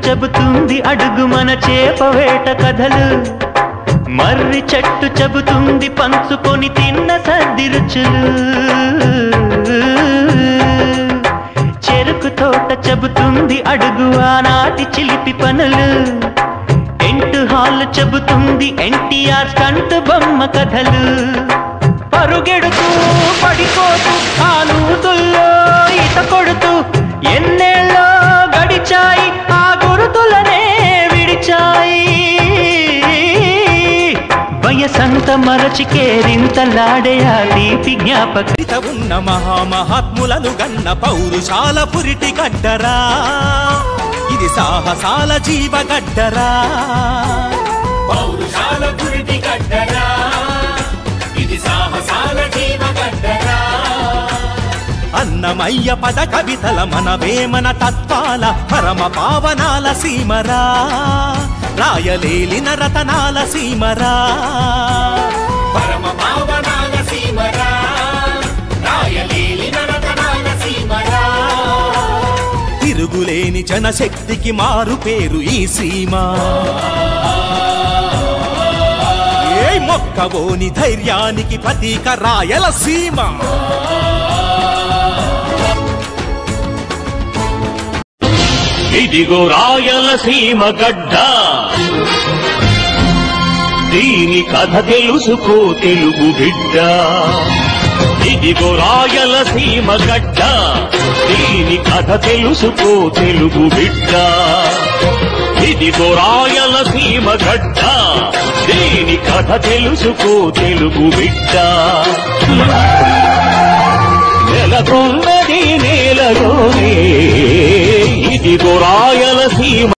చెబుతుంది అడుగు మన చేపవేట కథలు మర్రి చెట్టు చెబుతుంది పంచుకొని తిన్న సద్ది రుచులు చెరుకు తోట చెబుతుంది అడుగు ఆనాటి చిలిపి పనులు టెంట్ హాల్ చెబుతుంది ఎన్టీఆర్ స్టంట్ బొమ్మ కథలు పరుగెడుతూ పడిపోతూ ఆ నూతుల్లో ఈత కొడుతూ ఎన్నేళ్ళో గడిచాయి ఆ గురుతులనే విడిచాయి వయసంత మరచి కేరింతలాడే ఆ తీపి జ్ఞాపక చరిత ఉన్న మహామహాత్ములను గన్న పౌరుషాల పురిటి గడ్డరా ఇది సాహసాల జీవగడ్డరా పౌరుషాల పురిటి గడ్డరా ఇది సాహసాల జీవ గడ్డరా అన్నమయ్య పద కవితల మన వేమన తత్వాల పరమ పావనాల సీమరా రాయలేలిన రతనాల సీమరా పరమ పావనాల సీమరా రాయలేలి నరతనాల సీమరా తిరుగులేని జనశక్తికి మారు పేరు ఈ సీమ ఏ మొక్కవోని ధైర్యానికి ప్రతీక రాయల సీమ ఇదిగో రాయలసీమ గడ్డ దీని కథ తెలుసుకో తెలుగు బిడ్డ ఇదిగో రాయలసీమ గడ్డ దీని కథ తెలుసుకో తెలుగు బిడ్డ ఇదిగో రాయలసీమ గడ్డ దీని కథ తెలుసుకో తెలుగు బిడ్డ నెలకొన్నది నేలలోనే ఇదిగో రాయలసీమ